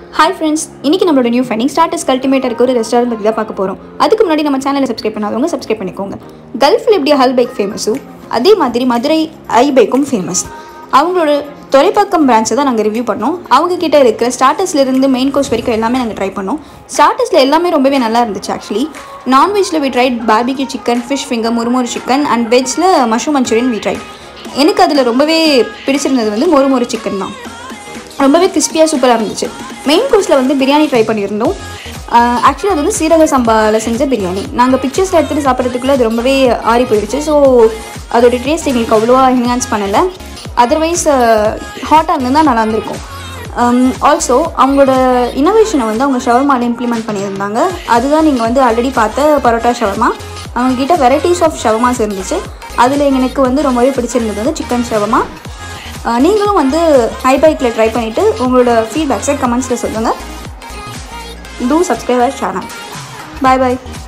hi friends இன்னைக்கு நம்மளோட new finding starters கல்டிமேட்டர் இருக்க ஒரு ரெஸ்டாரண்ட் பற்றி தான் பார்க்க போகிறோம் அதுக்கு முன்னாடி நம்ம சேனலை சப்ஸ்கிரைப் பண்ணாதவங்க சப்ஸ்கிரைப் பண்ணிக்கோங்க கல்ஃபில் எப்படி ஹல் பைக் ஃபேமஸோ அதே மாதிரி மதுரை ஐ பைக்கும் ஃபேமஸ் அவங்களோட தொலைப்பாக்கம் பிரான்ச்சை தான் நாங்கள் ரிவ்யூ பண்ணோம் அவங்க கிட்ட இருக்கிற ஸ்டார்டர்ஸ்லேருந்து மெயின் கோர்ஸ் வரைக்கும் எல்லாமே நாங்கள் ட்ரை பண்ணோம் ஸ்டார்டர்ஸில் எல்லாமே ரொம்பவே நல்லா இருந்துச்சு ஆக்சுவலி நான்வெஜ்ஜில் we tried barbecue chicken fish finger முறுமுறு சிக்கன் அண்ட் வெஜ்ஜில் மஷ்ரூம் மஞ்சூரியன் வி ட்ரைட் எனக்கு அதில் ரொம்பவே பிடிச்சிருந்தது வந்து மொறு மொறு சிக்கன் தான் ரொம்பவே கிறிஸ்பியாக சூப்பராக இருந்துச்சு மெயின் கோர்ஸில் வந்து பிரியாணி ட்ரை பண்ணியிருந்தோம் ஆக்சுவலி அது வந்து சீரக சம்பாவில் செஞ்ச பிரியாணி நாங்கள் பிக்சர்ஸில் எடுத்துகிட்டு சாப்பிட்றதுக்குள்ளே அது ரொம்பவே ஆறி போயிடுச்சு ஸோ அதோட டேஸ்ட் எங்களுக்கு அவ்வளோவா என்ஹான்ஸ் பண்ணலை அதர்வைஸ் ஹாட்டாக இருந்தால் நல்லா இருந்திருக்கும் ஆல்சோ அவங்களோட இனோவேஷனை வந்து அவங்க ஷவர்மாவில் இம்ப்ளிமெண்ட் பண்ணியிருந்தாங்க அதுதான் நீங்கள் வந்து ஆல்ரெடி பார்த்த பரோட்டா ஷவர்மா அவங்கக்கிட்ட வெரைட்டிஸ் ஆஃப் ஷவர்மாஸ் இருந்துச்சு அதில் எனக்கு வந்து ரொம்பவே பிடிச்சிருந்தது வந்து சிக்கன் ஷவர்மா அஹ் நீங்களும் வந்து ஹை பைக்கில் ட்ரை பண்ணிவிட்டு உங்களோட ஃபீட்பேக்ஸை கமெண்ட்ஸில் சொல்லுங்கள் டூ சப்ஸ்கிரைப் அவர் சேனல் பாய் பாய்